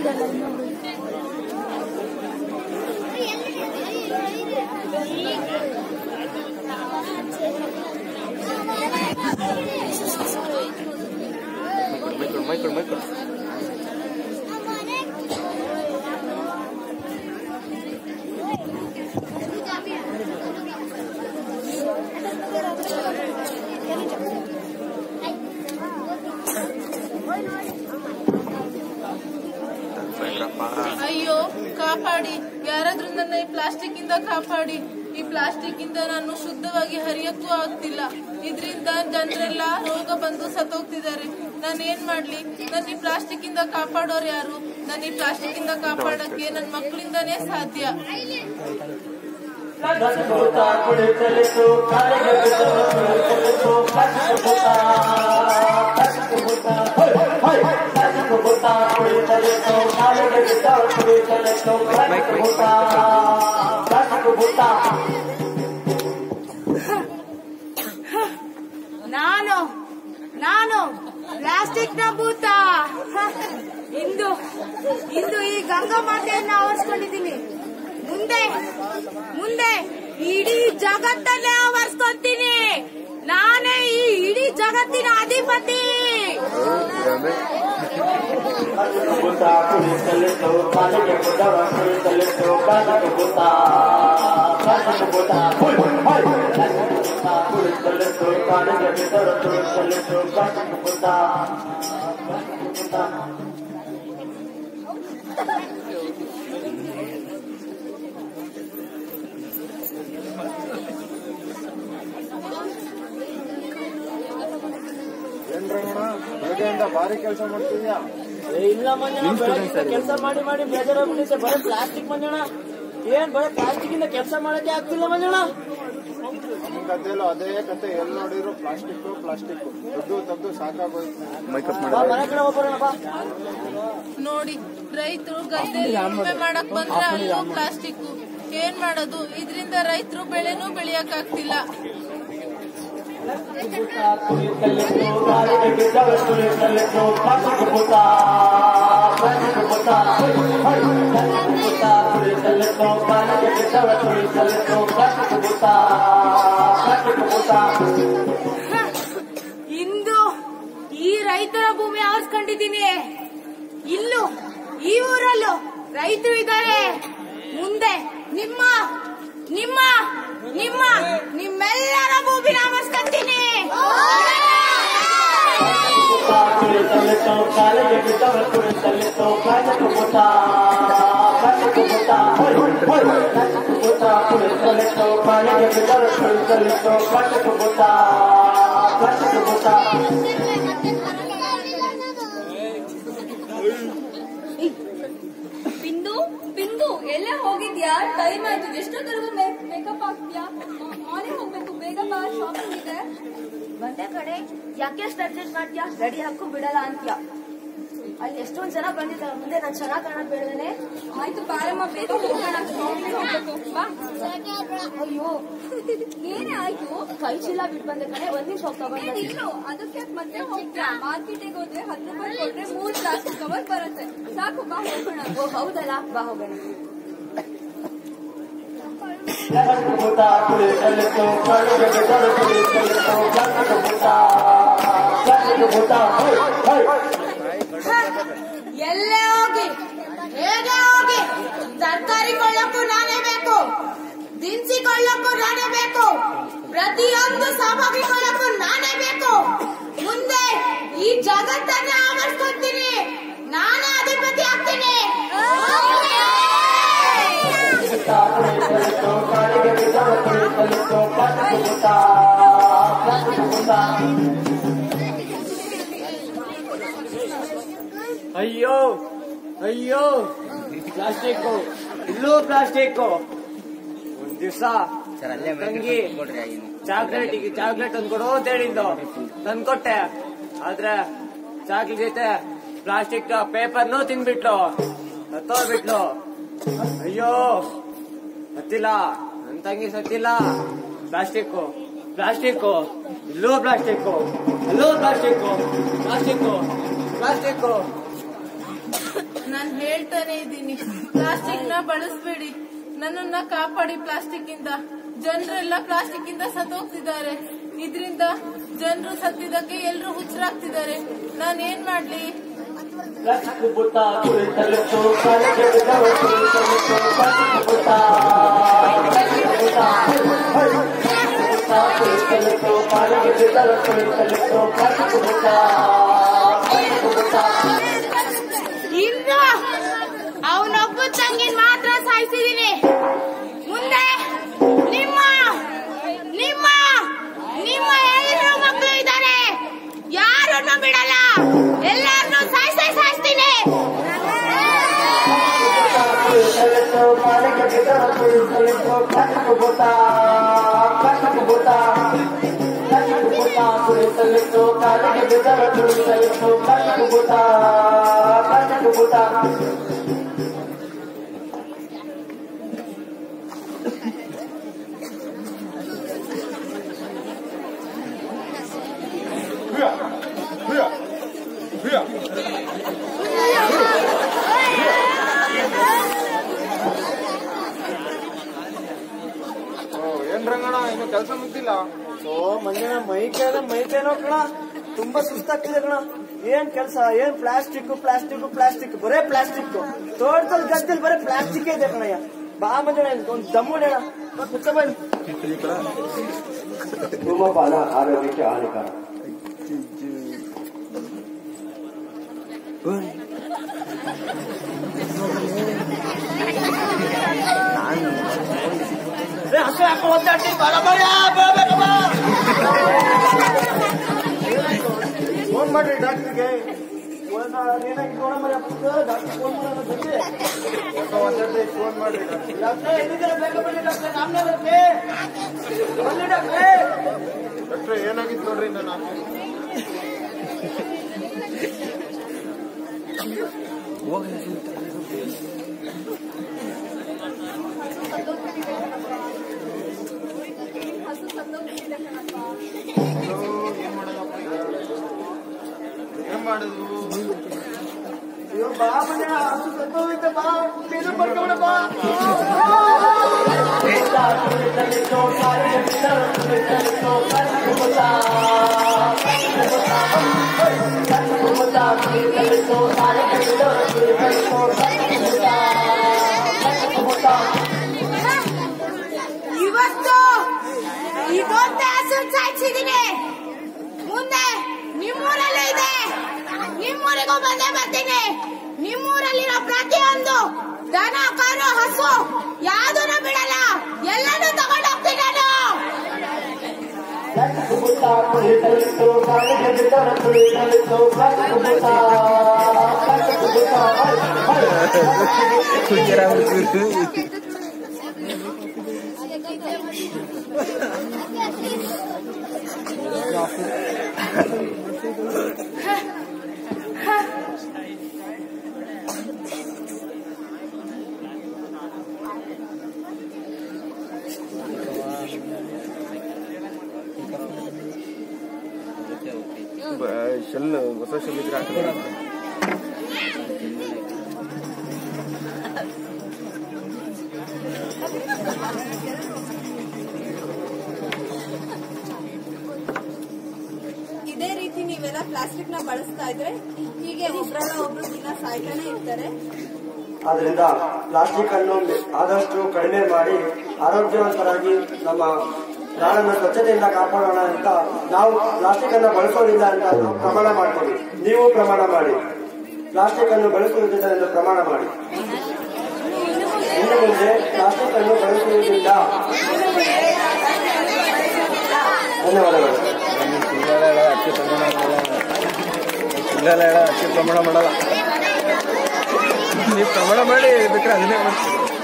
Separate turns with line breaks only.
ಮೈಕೊಡು ಮೈಕೊಡು ಮೈಕೊಡು ಭೈರಪ್ಪ
ಅಯ್ಯೋ ಕಾಪಾಡಿ ಯಾರಾದ್ರೂ ನನ್ನ ಈ ಪ್ಲಾಸ್ಟಿಕ್ ಇಂದ ಕಾಪಾಡಿ ಈ ಪ್ಲಾಸ್ಟಿಕ್ ಇಂದ ನಾನು ಶುದ್ಧವಾಗಿ ಹರಿಯಕ್ಕೂ ಆಗ್ತಿಲ್ಲ ಇದರಿಂದ ಜನರೆಲ್ಲ ರೋಗ ಬಂದು ಸತ್ತೋಗ್ತಿದ್ದಾರೆ ನಾನು ಏನ್ ಮಾಡ್ಲಿ ನನ್ನ ಈ ಪ್ಲಾಸ್ಟಿಕ್ ಇಂದ ಕಾಪಾಡೋರು ಯಾರು ನನ್ನ ಈ ಪ್ಲಾಸ್ಟಿಕ್ ಇಂದ ಕಾಪಾಡಕ್ಕೆ ನನ್ನ ಮಕ್ಕಳಿಂದಾನೇ ಸಾಧ್ಯ
ನಾನು ನಾನು ಪ್ಲಾಸ್ಟಿಕ್ ನ ಭೂತ ಇಂದು ಇಂದು ಈ ಗಂಗಾ ಮಾತೆಯನ್ನ ಆವರಿಸ್ಕೊಂಡಿದ್ದೀನಿ ಮುಂದೆ ಮುಂದೆ ಇಡೀ ಜಗತ್ತನ್ನೇ ಆವರಿಸ್ಕೊತೀನಿ ನಾನೇ ಈ ಇಡೀ ಜಗತ್ತಿನ ಅಧಿಪತಿ
ಬೆಳಗ್ಗೆಯಿಂದ ಭಾರಿ ಕೆಲಸ ಮಾಡ್ತಿದ್ಯಾ
ಇಲ್ಲ ಮಂಜಣ್ಣ ಕೆಲಸ ಮಾಡಿ ಮಾಡಿ ಬೇಜಾರಾಗ್ಬಿಟ್ಟಿದೆ ಬರೀ ಪ್ಲಾಸ್ಟಿಕ್ ಮಂಜಣ್ಣ ಏನ್ ಬರೀ ಪ್ಲಾಸ್ಟಿಕ್ ಇಂದ ಕೆಲಸ ಮಾಡಕ್ಕೆ ಆಗ್ತಿಲ್ಲ ಮಂಜಣ್ಣ
ನಮ್ಮ ಕಥೆಯಲ್ಲೂ ಅದೇ ಕತೆ ಎಲ್ಲಿ ನೋಡಿದ್ರು ಪ್ಲಾಸ್ಟಿಕ್ ಪ್ಲಾಸ್ಟಿಕ್ ದುಡ್ಡು ತೆಗ್ದು ಸಾಕಾಗೋಯ್ತು
ಮೈಕಪ್
ಬಾ
ಮಾಡಿ
ಮನೆ ಕಡೆ ಹೋಗ್ಬರೋಣ ಬಾ
ನೋಡಿ ರೈತರು ಗದ್ದೆಯಲ್ಲಿ ಉಳುಮೆ ಮಾಡಕ್ ಬಂದ್ರೆ ಅಲ್ಲೂ ಪ್ಲಾಸ್ಟಿಕ್ ಏನ್ ಮಾಡೋದು ಇದರಿಂದ ರೈತರು ಬೆಳೆನೂ ಬೆಳೆಯಕ್ ಆಗ್ತಿಲ್ಲ
ಇಂದು ಈ ರೈತರ ಭೂಮಿ ಆವರಿಸ್ಕೊಂಡಿದ್ದೀನಿ ಇಲ್ಲೂ ಈ ಊರಲ್ಲೂ ರೈತರು ಇದ್ದಾರೆ ಮುಂದೆ ನಿಮ್ಮ ನಿಮ್ಮ ನಿಮ್ಮ ನಿಮ್ಮೆಲ್ಲರ ಭೂಮಿನ ಆವರಿಸ್ಕೊಂತೀನಿ
ಬಿಂದು ಬಿಂದು ಎಲ್ಲೇ ಹೋಗಿದ್ಯಾ ಟೈಮ್ ಆಯ್ತು ಎಷ್ಟೊತ್ತರೆಗೂ ಮೇಕಪ್ ಆಗ್ತೀಯಾ ಮಾರ್ನಿಂಗ್ ಹೋಗ್ಬೇಕು ಬೇಗ ಬಾ ಶಾಪಿಂಗ್ ಇದೆ
ಬಂದೆ ಕಡೆ ಯಾಕೆ ಅಷ್ಟು ಅರ್ಜೆಂಟ್ ಮಾಡ್ತೀಯಾ ರೆಡಿ ಹಾಕು ಬಿಡಲ್ಲ ಅಂತ್ಯ ಅಲ್ಲಿ ಎಷ್ಟೊಂದ್ ಜನ ಬಂದಿದ್ದಾರೆ ಮುಂದೆ ನಾನು ಚೆನ್ನಾಗ್ ಕಾಣೋದ್ ಬೇಡವೇನೆ
ಆಯ್ತು ಬಾರಮ್ಮ ಬೇಗ ಹೋಗೋಣ ಶಾಪಿಂಗ್ ಹೋಗ್ಬೇಕು ಬಾ
ಅಯ್ಯೋ
ಏನೇ ಆಯ್ತು
ಕೈ ಚೀಲ ಬಿಟ್ಟು ಬಂದೆ ಕಡೆ ಒಂದ್ ನಿಮಿಷ ಹೋಗ್ತಾ
ಏ,
ಬಂದೆ
ನಿಲ್ಲು ಅದಕ್ಕೆ ಮತ್ತೆ ಹೋಗ್ತೀಯಾ ಮಾರ್ಕೆಟಿಗೆ ಹೋದ್ರೆ ಹತ್ತು ರೂಪಾಯಿ ಕೊಟ್ರೆ ಮೂರ್ ಪ್ಲಾಸ್ಟಿಕ್ ಕವರ್ ಬರುತ್ತೆ ಸಾಕು ಬಾ ಹೋಗೋಣ
ಓ ಹೌದಲ್ಲ ಬಾ ಹೋಗೋಣ ಎಲ್ಲೇ ಹೋಗಿ ಹೇಗೆ ಹೋಗಿ ತರಕಾರಿ ಕೊಳ್ಳಕ್ಕೂ ನಾನೇ ಬೇಕು ದಿನಸಿ ಕೊಳ್ಳಕ್ಕೂ ನಾನೇ ಬೇಕು ಪ್ರತಿಯೊಂದು ಸಾಮಗ್ರಿ ಕೊಳ್ಳಕ್ಕೂ ನಾನೇ ಬೇಕು ಮುಂದೆ ಈ ಜಗತ್ತನ್ನೇ ಆವರಿಸ್ಕೊತೀನಿ ನಾನೇ ಅಧಿಪತಿ ಆಗ್ತೀನಿ
ಅಯ್ಯೋ ಅಯ್ಯೋ ಪ್ಲಾಸ್ಟಿಕ್ ಇಲ್ಲೂ ಪ್ಲಾಸ್ಟಿಕ್ ಒಂದ್ ದಿವ್ಸ ತಂಗಿ ಚಾಕ್ಲೇಟ್ ಚಾಕ್ಲೇಟ್ ತಂದು ಕೊಡು ಅಂತ ಹೇಳಿದ್ದು ತಂದ್ಕೊಟ್ಟೆ ಆದ್ರೆ ಚಾಕ್ಲೇಟ್ ಜೊತೆ ಪ್ಲಾಸ್ಟಿಕ್ ಪೇಪರ್ನು ತಿನ್ಬಿಟ್ಲು ಸತ್ತೋಗ್ಬಿಟ್ಲು ಅಯ್ಯೋ ಸತ್ತಿಲ್ಲ ನನ್ ತಂಗಿ ಸತ್ತಿಲ್ಲ ಪ್ಲಾಸ್ಟಿಕ್ ಪ್ಲಾಸ್ಟಿಕ್ ಇಲ್ಲೂ ಪ್ಲಾಸ್ಟಿಕ್ ಅಲ್ಲೂ ಪ್ಲಾಸ್ಟಿಕ್ ಪ್ಲಾಸ್ಟಿಕ್ ಪ್ಲಾಸ್ಟಿಕ್
ನಾನು ಹೇಳ್ತಾನೆ ಇದ್ದೀನಿ ಪ್ಲಾಸ್ಟಿಕ್ ನ ಬಳಸಬೇಡಿ ನನ್ನನ್ನ ಕಾಪಾಡಿ ಪ್ಲಾಸ್ಟಿಕ್ ಇಂದ ಜನರೆಲ್ಲ ಪ್ಲಾಸ್ಟಿಕ್ ಇಂದ ಸತ್ತೋಗ್ತಿದ್ದಾರೆ ಇದರಿಂದ ಜನರು ಸತ್ತಿದ್ದಕ್ಕೆ ಎಲ್ರು ಹುಚ್ಚರಾಗ್ತಿದ್ದಾರೆ ನಾನ್ ಏನ್ ಮಾಡ್ಲಿ
ಪ್ಲಾಸ್ಟಿಕ್ ಬುಟ್ಟ ಕುಳಿತಲಿತ್ತು ಕಾಲಿಗೆ ಬಿದ್ದವ ಕುಳಿತಲಿತ್ತು ಪ್ಲಾಸ್ಟಿಕ್ ಬುಟ್ಟ ಬುಟ್ಟ ಕುಳಿತಲಿತ್ತು ಕಾಲಿಗೆ ಬಿದ್ದವ ಕುಳಿತಲಿತ್ತು ಪ್ಲಾಸ್ಟಿಕ್ ಬುಟ್ಟ ಪ್ಲಾಸ್ಟಿಕ್ ಬುಟ್ಟ
ಇಲ್ಲ ಅವನೊಬ್ಬ ತಂಗಿನ ಮಾತ್ರ ಸಾಯಿಸಿದೀನಿ ಮುಂದೆ ನಿಮ್ಮ ನಿಮ್ಮ ನಿಮ್ಮ ಎಲ್ಲರೂ ಮಕ್ಕಳು ಇದ್ದಾರೆ ಯಾರನ್ನು ಬಿಡಲ್ಲ ಎಲ್ಲರನ್ನು ಸಾಯಿಸೇ ಸಾಯಿಸ್ತೀನಿ
ಕುಳಿತಲಿತ್ತು ಕಾಲಿಗೆ ಬಿದ್ದವ ಕುಳಿತಲಿತ್ತು ಪ್ಲಾಸ್ಟಿಕ್ ಬುಟ್ಟ ಪ್ಲಾಸ್ಟಿಕ್ ಬುಟ್ಟ ಪ್ಲಾಸ್ಟಿಕ್ ಬುಟ್ಟ ಕುಳಿತಲಿತ್ತು ಕಾಲಿಗೆ ಬಿದ್ದವ ಕುಳಿತಲಿತ್ತು ಪ್ಲಾಸ್ಟಿಕ್ ಬುಟ್ಟ ಪ್ಲಾಸ್ಟಿಕ್ ಬುಟ್ಟ
ಹುಯ್ಯ ಹುಯ್ಯ ಹುಯ್ಯ ಓ, ಏನ್ ರಂಗಣ್ಣ ಇನ್ನು ಕೆಲಸ ಮುಗ್ದಿಲ್ಲ
ಓ ಮಂಜನ ಮೈ ಕೈನ ಮೈ ಕೈನೋ ಕಣ ತುಂಬಾ ಸುಸ್ತಾಗ್ತಿದೆ ಕಣ ಏನ್ ಕೆಲಸ ಏನ್ ಪ್ಲಾಸ್ಟಿಕ್ ಪ್ಲಾಸ್ಟಿಕ್ ಪ್ಲಾಸ್ಟಿಕ್ ಬರೇ ಪ್ಲಾಸ್ಟಿಕ್ ತೋಟದಲ್ಲಿ ಗದ್ದೆಲಿ ಬರೇ ಪ್ಲಾಸ್ಟಿಕ್ ಇದೆ ಕಣಯ್ಯ ಬಾ ಮಂಜನ ಒಂದ್ ದಮ್ಮು ನೇಣ ಕುಚ್ಚ ಬನ್ನಿ ಧೂಮಪಾನ ಆರೋಗ್ಯಕ್ಕೆ ಹಾನಿಕರ ಹಸು ಹಾಕೋ ಒದ್ದಾಡ್ತಿ ಬರ ಬರ ಬೇಗ ಬಾ ಫೋನ್ ಮಾಡ್ರಿ ಡಾಕ್ಟರ್ಗೆ ಏನಾಗಿ ನೋಡ ಮರಿ ಡಾಕ್ಟರ್ ಫೋನ್ ಮಾಡೋದು ಜೊತೆ
ಫೋನ್ ಮಾಡಿ
ಡಾಕ್ಟ್ರೇ ಎಲ್ಲಿದ್ದೀರ ಬೇಗ ಬನ್ನಿ ಡಾಕ್ಟ್ರೆ ನಾಮನೇ ಬರುತ್ತೆ ಬನ್ನಿ ಡಾಕ್ಟ್ರೇ
ಡಾಕ್ಟ್ರೆ ಏನಾಗಿತ್ತು ನೋಡ್ರಿ ನನ್ನ
ಹಸು ಸತ್ತೋಗ್ಬಿಟ್ಟಿದೆ ಕಣಪ್ಪ
ಏನ್ ಮಾಡೋದಪ್ಪ ಈಗ? ಏನ್ ಮಾಡುದು
ಅಯ್ಯೋ ಬಾ ಮನೆ ಹಸು ಸತ್ತೋಗಿದ್ದೆ ಬಾ ಬೇಗ ಬರ್ಕೊಂಡು ಬಾ
ಇವತ್ತು ಇದೊಂದೇ ಹಸು ಸಾಯಿಸಿದೀನಿ ಮುಂದೆ ನಿಮ್ಮೂರಲ್ಲೂ ಇದೆ ನಿಮ್ಮೂರಿಗೂ ಬಂದೇ ಬರ್ತೀನಿ ನಿಮ್ಮೂರಲ್ಲಿರೋ ಪ್ರತಿಯೊಂದು ದನ ಕರು ಹಸು ಯಾವುದನ್ನು ಬಿಡಲ್ಲ ಎಲ್ಲನೂ ತಗೊಂಡು ಹೋಗ್ತೀನಿ ನಾನು
ಶೆಲ್ ಹೊಸ ಶೆಲ್ ಇದ್ರೆ ಹಾಕಿದ್ರೆ
ಇದೇ ರೀತಿ ನೀವೆಲ್ಲ ಪ್ಲಾಸ್ಟಿಕ್ ನ ಬಳಸ್ತಾ ಇದ್ರೆ ಹೀಗೆ ಒಬ್ರಲ್ಲ ಒಬ್ರು ದಿನ ಸಾಯ್ತಾನೆ ಇರ್ತಾರೆ
ಆದ್ರಿಂದ ಪ್ಲಾಸ್ಟಿಕ್ ಅನ್ನು ಆದಷ್ಟು ಕಡಿಮೆ ಮಾಡಿ ಆರೋಗ್ಯವಂತರಾಗಿ ನಮ್ಮ ನಾಡನ್ನ ಸ್ವಚ್ಛತೆಯಿಂದ ಕಾಪಾಡೋಣ ಅಂತ ನಾವು ಪ್ಲಾಸ್ಟಿಕ್ ಅನ್ನು ಬಳಸೋದಿಲ್ಲ ಅಂತ ನಾವು ಪ್ರಮಾಣ ಮಾಡ್ತೀವಿ ನೀವು ಪ್ರಮಾಣ ಮಾಡಿ ಪ್ಲಾಸ್ಟಿಕ್ ಅನ್ನು ಬಳಸುವುದಿಲ್ಲ ಎಂದು ಪ್ರಮಾಣ ಮಾಡಿ ಇನ್ನು ಮುಂದೆ ಪ್ಲಾಸ್ಟಿಕ್ ಅನ್ನು ಬಳಸುವುದಿಲ್ಲ ಧನ್ಯವಾದಗಳು
ಸುಳ್ಳೆಲ್ಲ ಅಕ್ಕಿ ಪ್ರಮಾಣ ಮಾಡಲ್ಲ ಸುಳ್ಳೆಲ್ಲ ಹೇಳ ಅಕ್ಕಿ ಪ್ರಮಾಣ ಮಾಡಲ್ಲ ನೀವು ಪ್ರಮಾಣ ಮಾಡಿ ಬೇಕಾದ್ರೆ ಅದನ್ನೇ ಮಾಡ್ತೀವಿ